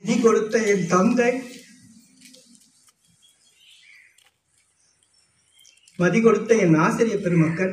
நீ கொடுத்த என் தந்தை மதி கொடுத்த என் ஆசிரியர் பெருமக்கள்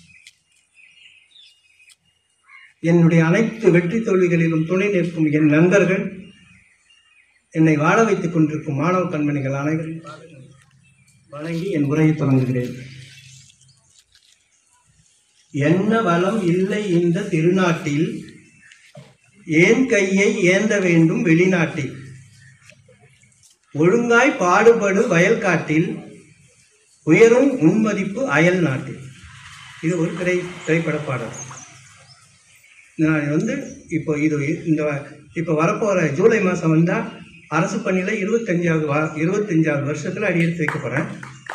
என்னுடைய அனைத்து வெற்றி தோல்விகளிலும் துணை நிற்கும் என் நண்பர்கள் என்னை வாழ வைத்துக் கொண்டிருக்கும் மாணவ கண்மணிகள் அனைவரும் வணங்கி என் உரையை தொடங்குகிறேன் என்ன வளம் இல்லை இந்த திருநாட்டில் ஏன் கையை ஏந்த வேண்டும் வெளிநாட்டில் ஒழுங்காய் பாடுபடு வயல்காட்டில் உயரும் உன்மதிப்பு அயல் நாட்டில் இது ஒரு திரை திரைப்பட பாடல் நான் வந்து இப்போ இது இந்த இப்போ வரப்போகிற ஜூலை மாதம் வந்தால் அரசு பணியில் இருபத்தஞ்சாவது வா இருபத்தஞ்சாவது வருஷத்தில் அடியெடுத்து வைக்க போகிறேன்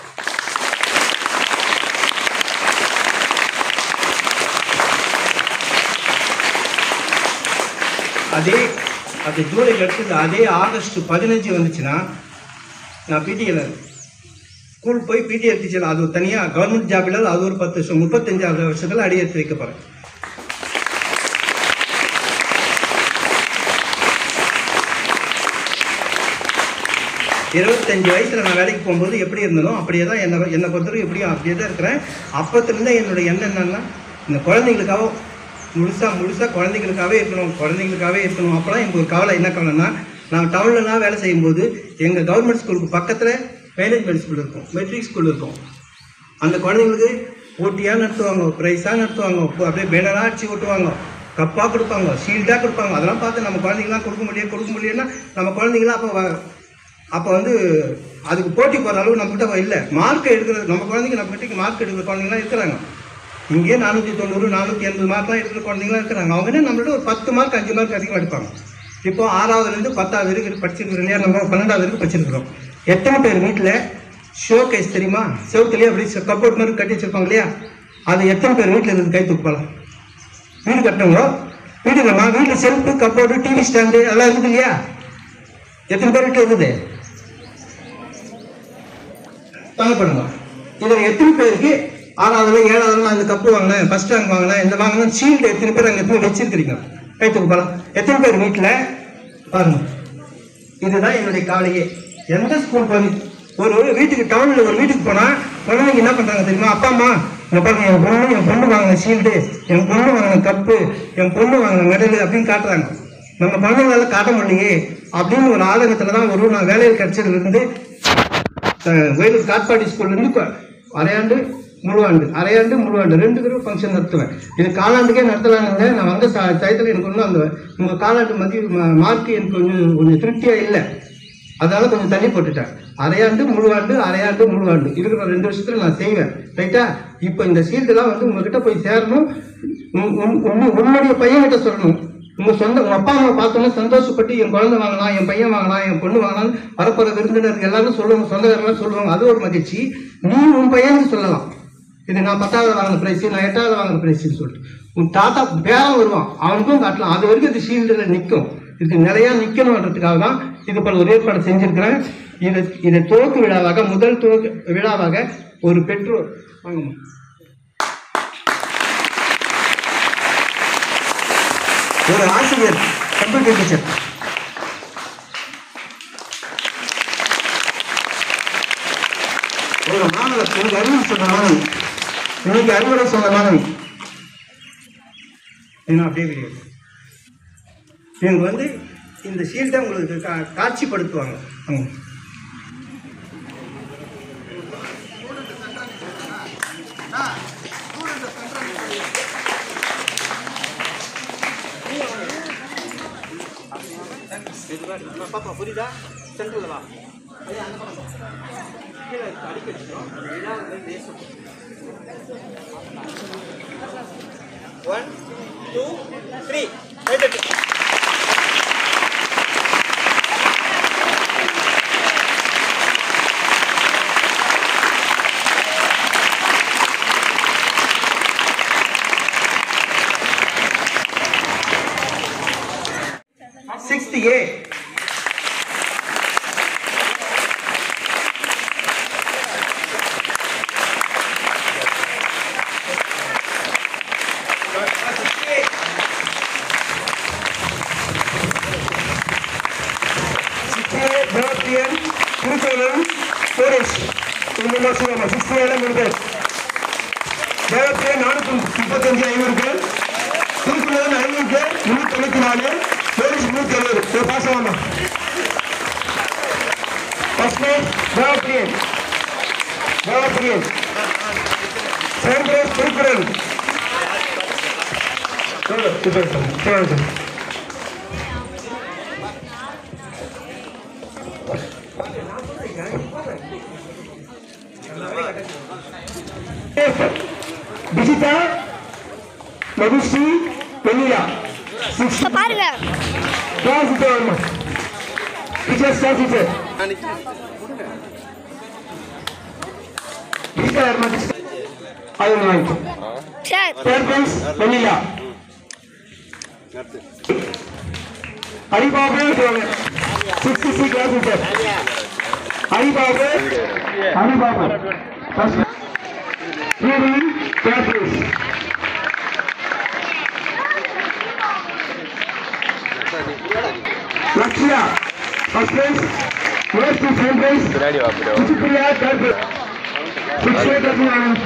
அதே அது ஜூலையில் எடுத்தது அதே ஆகஸ்ட் பதினஞ்சு வந்துச்சுன்னா நான் பிடிஎல் ஸ்கூல் போய் பிடிஎல் டீச்சர் அது தனியாக கவர்மெண்ட் ஜாபில் அது ஒரு பத்து வருஷம் முப்பத்தஞ்சாவது வருஷத்தில் அடியெடுத்து வைக்க போகிறேன் இருபத்தஞ்சு வயசில் நான் வேலைக்கு போகும்போது எப்படி இருந்தனோ அப்படியே தான் என்னை என்னை பொறுத்தவரைக்கும் எப்படியும் அப்படியே தான் இருக்கிறேன் அப்பத்துலேருந்தே என்னுடைய எண்ணம் என்னன்னா இந்த குழந்தைங்களுக்காக முழுசாக முழுசாக குழந்தைங்களுக்காகவே இருக்கணும் குழந்தைங்களுக்காகவே இருக்கணும் அப்போலாம் எனக்கு ஒரு கவலை என்ன கவலைன்னா நான் டவுன்லலாம் வேலை செய்யும்போது எங்கள் கவர்மெண்ட் ஸ்கூலுக்கு பக்கத்தில் மேனேஜ்மெண்ட் ஸ்கூல் இருக்கும் மெட்ரிக் ஸ்கூல் இருக்கும் அந்த குழந்தைங்களுக்கு போட்டியாக நடத்துவாங்க ப்ரைஸாக நடத்துவாங்க இப்போ அப்படியே பேனராக அடிச்சு ஓட்டுவாங்க கப்பாக கொடுப்பாங்க ஷீல்டாக கொடுப்பாங்க அதெல்லாம் பார்த்து நம்ம குழந்தைங்களாம் கொடுக்க முடியும் கொடுக்க முடியும்னா நம்ம குழந்தைங்களாம் அப்போ வ- அப்போ வந்து அதுக்கு போட்டி போகிற அளவு நம்மகிட்ட இல்லை மார்க் எடுக்கிறது நம்ம குழந்தைங்க நம்ம கிட்ட மார்க் எடுக்கிற குழந்தைங்களாம் இருக்கிறாங்க இங்கேயே நானூற்றி தொண்ணூறு நானூற்றி எண்பது மார்க்லாம் எடுக்கிற குழந்தைங்களாம் இருக்கிறாங்க அவங்க என்ன நம்மள்ட்ட ஒரு பத்து மார்க் அஞ்சு மார்க் அதிகமாக எடுப்பாங்க இப்போ ஆறாவதுலேருந்து பத்தாவது வரைக்கும் படிச்சிருக்கிறோம் இல்லையா நம்ம பன்னெண்டாவது வரைக்கும் படிச்சிருக்கிறோம் எத்தனை பேர் வீட்டில் ஷோ கேஸ் தெரியுமா செவத்துலேயே அப்படி கப்போர்ட் மாதிரி கட்டி வச்சிருப்பாங்க இல்லையா அது எத்தனை பேர் வீட்டில் இருக்குது கை தூக்கலாம் வீடு கட்டணுங்களோ வீடு இல்லைம்மா வீட்டில் செல்ஃபு கப்போர்டு டிவி ஸ்டாண்டு எல்லாம் இருக்குது இல்லையா எத்தனை பேர் வீட்டில் இருக்குது தாங்க பண்ணுங்க இதில் எத்தனை பேருக்கு ஆறாவதுல ஏழாவதுல அந்த கப்பு வாங்கினேன் ஃபர்ஸ்ட் ரேங்க் வாங்கினேன் இந்த வாங்கினேன் ஷீல்டு எத்தனை பேர் அங்கே எத்தனை வச்சிருக்கிறீங்க கைத்துக்கு போகலாம் எத்தனை பேர் வீட்டில் பாருங்க இதுதான் என்னுடைய காலையே எந்த ஸ்கூல் போய் ஒரு ஒரு வீட்டுக்கு டவுனில் ஒரு வீட்டுக்கு போனால் குழந்தைங்க என்ன பண்ணுறாங்க தெரியுமா அப்பா அம்மா இங்க பாருங்க என் பொண்ணு என் பொண்ணு வாங்கின ஷீல்டு என் பொண்ணு வாங்கின கப்பு என் பொண்ணு வாங்கின மெடல் அப்படின்னு காட்டுறாங்க நம்ம குழந்தைங்களால காட்ட முடியலையே அப்படின்னு ஒரு ஆதங்கத்தில் தான் ஒரு நான் வேலையில் கிடைச்சதுலேருந்து அஹ் வேலூர் காட்பாடி ஸ்கூல்லேருந்து கொ- அரையாண்டு முழுவாண்டு அரையாண்டு முழுவாண்டு ரெண்டு தடவை ஃபங்க்ஷன் நடத்துவேன் இது காலாண்டுக்கே நடத்தலான்னு நான் வந்த ச டயத்தில் எனக்கு ஒன்றும் அந்த உங்கள் காலாண்டு மதிய மார்க் எனக்கு கொஞ்சம் கொஞ்சம் திருப்தியாக இல்லை அதனால கொஞ்சம் தள்ளி போட்டுட்டேன் அரையாண்டு முழுவாண்டு அரையாண்டு முழுவாண்டு இருக்கிற ரெண்டு வருஷத்துல நான் செய்வேன் ரைட்டா இப்போ இந்த சீல்டெல்லாம் வந்து உங்ககிட்ட போய் சேரணும் உன்- உன்- உன்- உன்னுடைய பையன்கிட்ட சொல்லணும் உங்க சொந்த உங்க அப்பா அம்மா பார்த்தோன்னே சந்தோஷப்பட்டு என் குழந்தை வாங்கலாம் என் பையன் வாங்கலாம் என் பொண்ணு வாங்கலாம் வரப்போற விருந்தினர் எல்லாரும் சொல்லுவாங்க சொந்தக்காரங்களாம் சொல்லுவாங்க அது ஒரு மகிழ்ச்சி நீ உன் பையனுக்கு சொல்லலாம் இது நான் பத்தாவது வாங்கின பிரைஸ் நான் எட்டாவது வாங்கின பிரைஸ்னு சொல்லிட்டு உன் தாத்தா பேரம் வருவான் அவனுக்கும் காட்டலாம் அது வரைக்கும் இது ஷீல்டில் நிற்கும் இதுக்கு நிறையா நிற்கணுன்றதுக்காக தான் இது போல ஒரு ஏற்பாடு செஞ்சிருக்கிறேன் இதை இதை துவக்கு விழாவாக முதல் துவக்கு விழாவாக ஒரு பெற்றோர் வாங்கம்மா ஒரு ஆசிரியர் கம்ப்யூட்டர் டீச்சர் ஒரு மாணவர் எனக்கு அறிவுரை சொன்ன மாணவி இன்னைக்கு அறிவுரை சொன்ன மாணவி இன்னும் அப்படியே வீடியோ இவங்க வந்து இந்த ஷீல்டை உங்களுக்கு கா காட்சிப்படுத்துவாங்க ம். பாப்பா புரியுதா சென்ட்ரல் வா ஐயா, அந்த பக்கம். கீழே அடிக்கடிக்கிறோம் இதான் தேசம் ஒன் டூ த்ரீ ரைட் அடி சிக்ஸ்த் ஏ மொத்தம் முப்பத்தஞ்சு ஐநூறுக்கு திருக்குறள் ஐநூறுக்கு முன்னூத்தி தொண்ணூத்தி நாலு போலீஸ் முன்னூத்தி எழுபது ஒரு பாசம் வாங்க first name Devapriyan Devapriyan second prize Thirukkural சொல்லு, இப்ப சொல்லு. சொல்லுங்க சார். விஜிதா மதுஸ்ரீ வெண்ணிலா சிக்ஸ் இப்ப பாருங்க கிளாஸ் வரமா டீச்சர் ஸ்டாஃப் டீச்சர் விஜிதா யாருமா அது ஒன்று வாங்கிக்கோ sir third prize Vennila Haribabu sixty C class teacher Haribabu Haribabu first Hearing practice. Lakshya, first place. West to second place. Supriya, third place. Supriya, third place.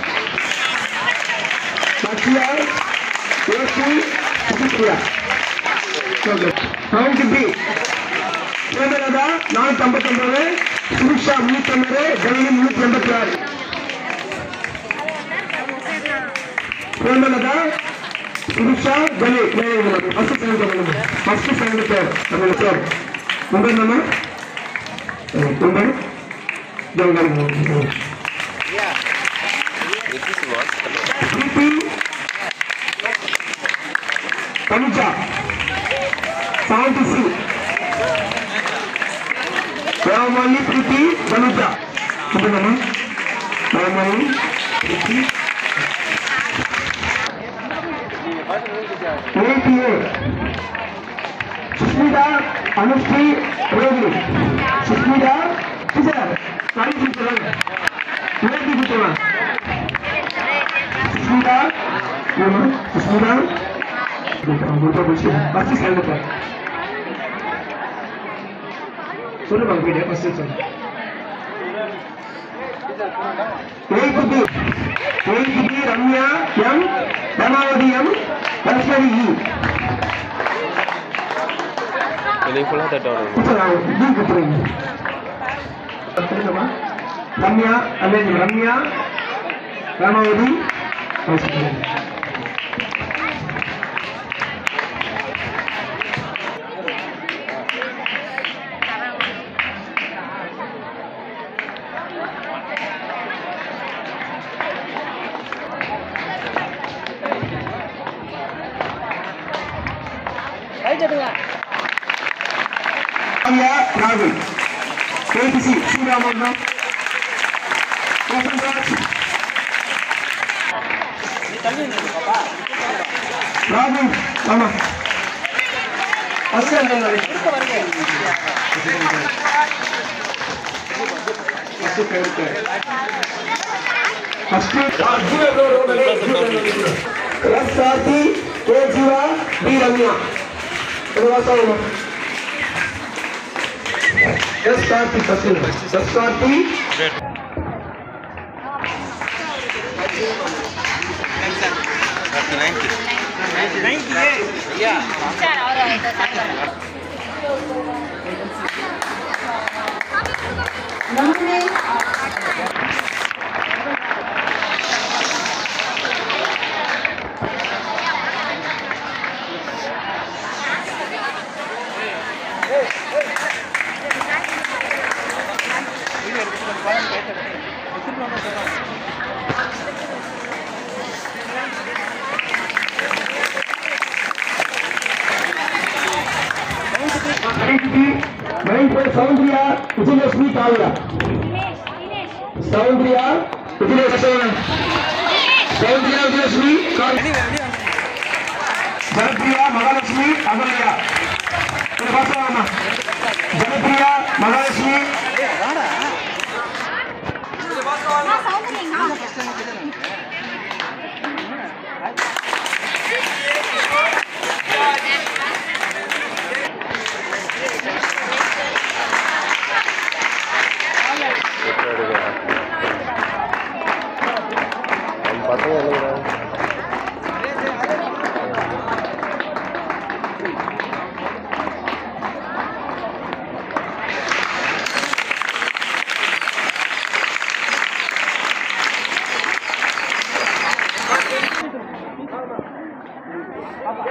Lakshya, West to Supriya. Round to B. Premalatha நானூத்தி ஐம்பத்தி ஒன்பது சுபிக்ஷா முன்னூத்தி ஒன்பது ஜெயலி முன்னூத்தி எண்பத்தி ஆறு பிரேமலதா சுபிக்ஷா ஜெயலி ஃபர்ஸ்ட் செகண்ட் பண்ணுங்க first second பேர் நம்ம பேர் உங்கள் நம்ம உங்கள் பிரீத்தி தனுஜா செவன்டி சி ராமணி பிரீத்தி தனுஜா உங்கள் நம்ம ராமணி பிரீத்தி ஏபிஏ Sushmita Anushree Rohini Sushmita teacher sorry teacher ஏபி டீச்சர் சுஸ்மிதா ஏமா சுஸ்மிதா உங்களுக்கு பிடிச்சி ஃபஸ்ட்டு சேர்ந்து சொல்லு பாங்க போயிட்டு ஃபஸ்ட்டு சொல்லு ஏகுபி ஏகுபி Ramya M Ramavathi M Lakshmani E வெளியே ஃபுல்லாக தட்டணும் டி கொடுத்துருங்க சொல்லுங்கம்மா ரம்யா அல்லது ரம்யா ராமாவதி லக்ஷ்மணி ரம்யா ராகுல் கேபிசி ஸ்ரீராமன் வசந்தராஜ் ராகுல் ஆமா first first S Karthi K Jeeva P Ramya ஒரு வாசம் S Karthi first S Karthi Soundarya Vijayalakshmi Kavya Soundarya Vijayalakshmi Soundarya Vijayalakshmi Kavya Janapriya Mahalakshmi Agalya ஒரு பாசமா ஜனப்பிரியா மகாலட்சுமி நம்ம பசங்க எழுதுறாங்க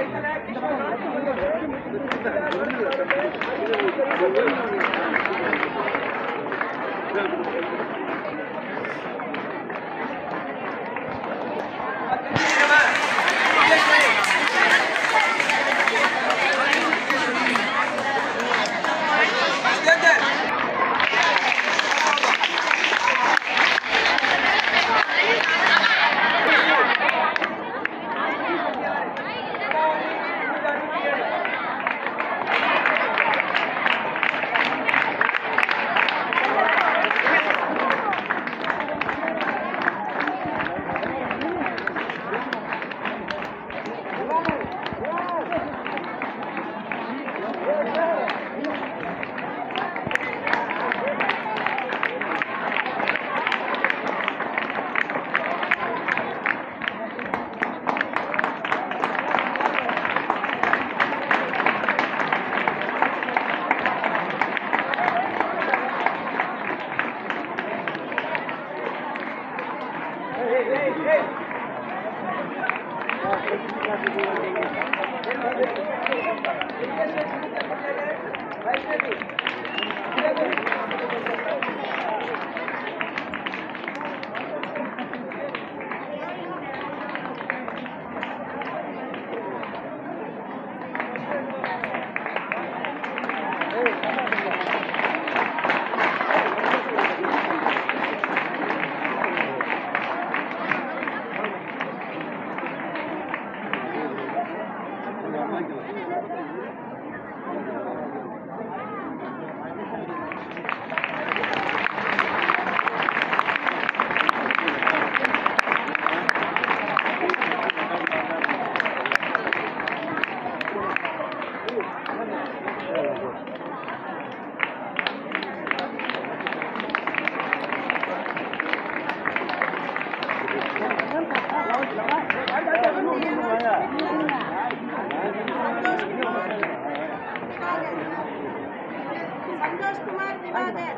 Santosh Kumar Diwakar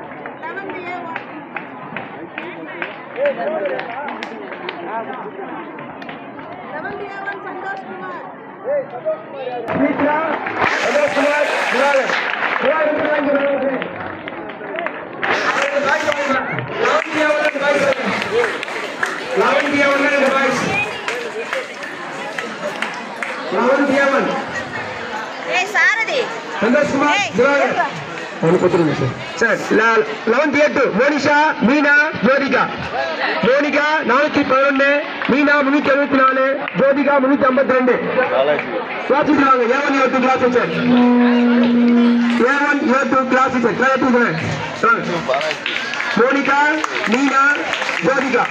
seven A one seven A one Santosh Kumar Mitra, Santosh Kumar, Divagar. Divagar இருக்கிறாங்க, Divagar. அவருக்கு பாய் சொல்லுங்க. லாவண்யா அவர்களுக்கு பாய் சொல்லுங்க. லாவண்யா அவர்களுக்கு பாய். லாவண்யா அவன். ஏய் சாரதி சந்தோஷ் குமார் ஏய், திவாகர் ஒன்று கொடுத்துருங்க சார் சார் லெவன்த் எட்டு மோனிஷா மீனா ஜோதிகா மோனிகா நானூத்தி பதினொன்னு மீனா முன்னூத்தி எழுபத்தி நாலு ஜோதிகா முன்னூத்தி ஐம்பத்தி ரெண்டு பாலாஜி கிளாஸுக்கு வாங்க A one A two class sir A one A two class sir class வாங்க Balaji Monica Meena Jyothika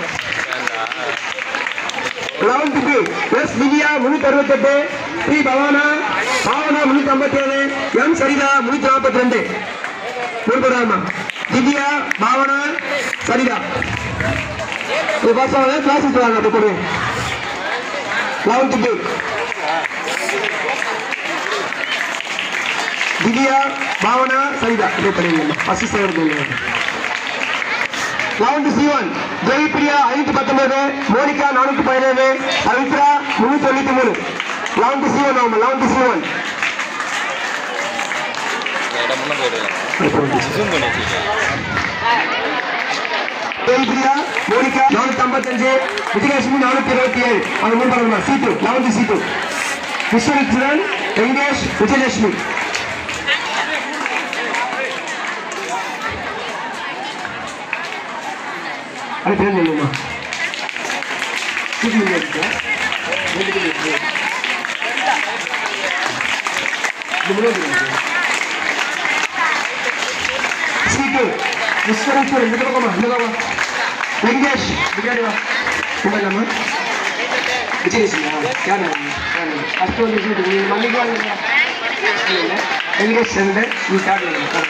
eleventh B S Divya முன்னூத்தி அறுபத்தெட்டு பி பவானா பாவனா முன்னூத்தி ஐம்பத்தி ஏழு எம் சரிதா முன்னூத்தி நாற்பத்தி ரெண்டு முருகராமா திவ்யா பாவனா சரிதா இது பாஸ் ஆகுது கிளாஸுக்கு வாங்க அப்படி கொடு லெவன்த் பி திவ்யா பாவனா சரிதா இதே பண்ணிடுங்க first standard eleventh Sivan Jayapriya ஐநூத்தி பத்தொன்பது மோனிகா நானூத்தி பதினேழு பவித்ரா முன்னூத்தி தொண்ணூத்தி மூணு லெவன்த் சிவன் ஆமா லெவன்த் சிவன் இடம் முன்ன போயிடுவேன் ஜூம் பண்ணி வச்சுருக்கேன் ஜெயபிரியா மோனிகா நானூத்தி ஐம்பத்தஞ்சு விஜயலட்சுமி நானூத்தி இருபத்தி ஏழு அது மூணு பண்ணணுமா சீட்டு லெவன்த் சீட்டு விஸ்வமித்ரன் வெங்கடேஷ் விஜயலட்சுமி அது பேர் சொல்லுமா சீட்டு நீங்க எடுத்துக்கோ. ரெண்டு பேர் எடுத்துக்கோ. இது முன்னாடி இருக்கு. சீட்டு விஸ்வரூபர் இந்த பக்கமா இந்த பக்கமா வெங்கடேஷ் பின்னாடி வா இந்தாம்மா விஜயலட்சுமியா யார் யார் ஃபர்ஸ்ட் வந்து சீட்டு நீங்க மல்லிகை வாங்க வெங்கடேஷ் ரெண்டு நீ ஸ்டார்ட் பண்ணுங்க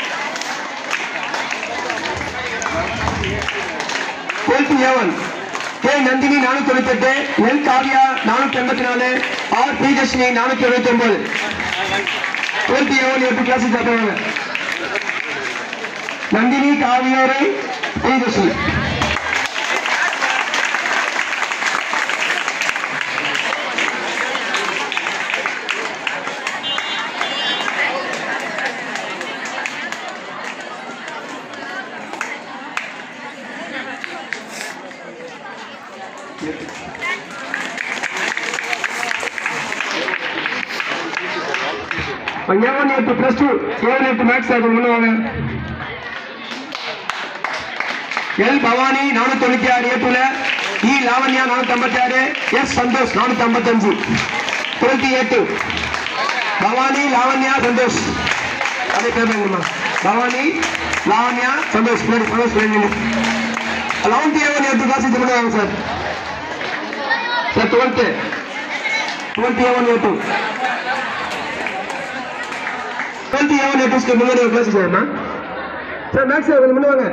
டுவெல்த் ஏவன் கே நந்தினி நானூத்தி தொண்ணூத்தி எட்டு எல் காவியா நானூத்தி எண்பத்தி நாலு ஆர் பிஜஸ்னி நானூத்தி எழுபத்தி ஒன்பது டுவெண்ட்டி எவன் எட்டு கிளாஸ் தருவாங்க நந்தினி காவியோரை பிஜஸ்னி ஏவன் எட்டு பிளஸ் டூ ஏவன் எட்டு மேக்ஸ் அது முன்னுவாங்க எல் பவானி நானூத்தி தொண்ணூத்தி ஆறு ஏட்டுல இ லாவண்யா நானூத்தி ஐம்பத்தி ஆறு எஸ் சந்தோஷ் நானூத்தி ஐம்பத்தி அஞ்சு டுவெண்ட்டி எட்டு பவானி லாவண்யா சந்தோஷ் அதே பேர் பண்ணுமா பவானி லாவண்யா சந்தோஷ் பின்னாடி சந்தோஷ் பின்னாடி லெவன்த் ஏவன் எட்டு கிளாஸ் இது பண்ணுவாங்க சார் சார் டுவெல்த்து டுவெல்த் ஏவன் எட்டு டுவெல்த் ஏவன் எட்டு முன்னாடி ஒரு கிளாஸ் சார் சார் மேக்ஸ் கொஞ்சம் பண்ணுவாங்க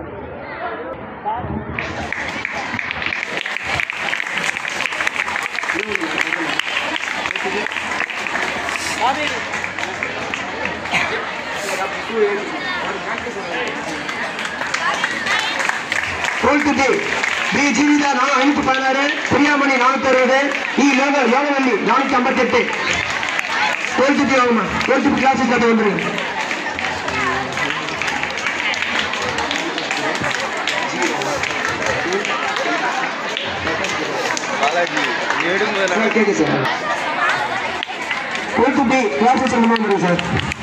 டுவெல்த் டே பி ஜீவிதா நான் ஐநூத்தி பதினாறு பிரியாமணி நானூத்தி அறுபது இ லோக லோகவல்லி நானூத்தி ஐம்பத்தி எட்டு டுவெல்த் டே வாங்கம்மா டுவெல்த் கிளாஸஸ் கட்ட வந்துருங்க பாலாஜி எடுங்க கேட்கு சார் டுவெல்த் டே கிளாஸஸ் என்ன வந்துருங்க sir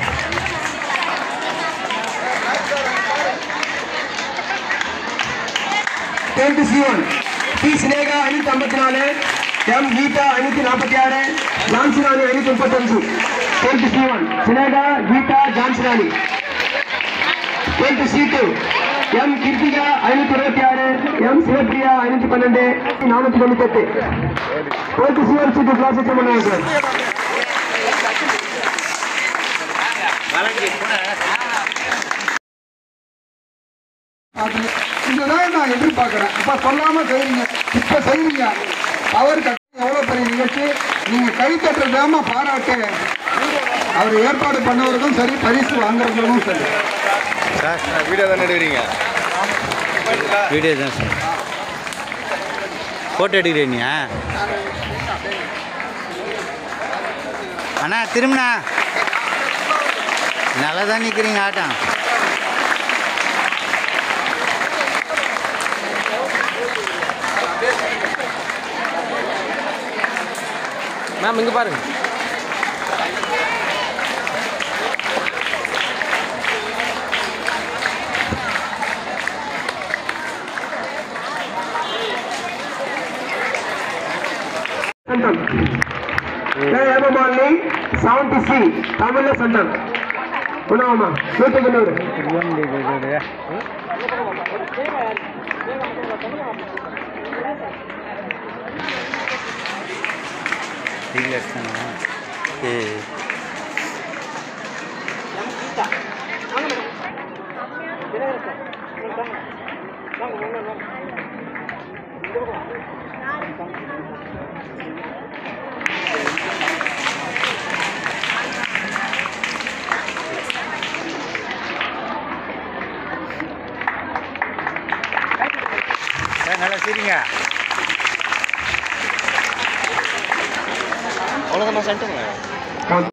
tenth C one B Sneha ஐநூத்தி ஐம்பத்தி நாலு எம் கீதா ஐநூத்தி நாற்பத்தி ஆறு ஜான்சிராணி ஐநூத்தி முப்பத்தஞ்சு tenth C one Sneha Geetha Jhansirani tenth C two M Krithika ஐநூத்தி இருபத்தி ஆறு எம் சிவப்பிரியா ஐநூத்தி பன்னெண்டு நானூத்தி தொண்ணூத்தி எட்டு twelfth C one C two class பண்ணுவாங்க சார் அது இதுதான் நான் எதிர்பார்க்குறேன் அப்போ சொல்லாமல் செய்கிறீங்க இப்போ செய்கிறீங்க அவர் கட்டி எவ்வளோ பெரிய நிகழ்ச்சி நீங்கள் கை தட்டுறதாம பாராட்டு அவர் ஏற்பாடு பண்ணவருக்கும் சரி பரிசு வாங்குறவங்களுக்கும் சரி சார் வீடியோ தானே எடுக்கிறீங்க வீடியோ தான் சார் ஃபோட்டோ எடுக்கிறீங்க அண்ணா திரும்பிண்ணா நல்லா தான் நிற்கிறீங்க ஆட்டம் மேம் இங்கே பாருங்க சண்டம் ஏமமாலி செவன்டி சி தமிழ்ல சண்டம் உணவமா நூற்றுக்கு நூறு ஏ சார் நல்லா சரிங்க அவ்வளோதான் சென்ட்டுங்களா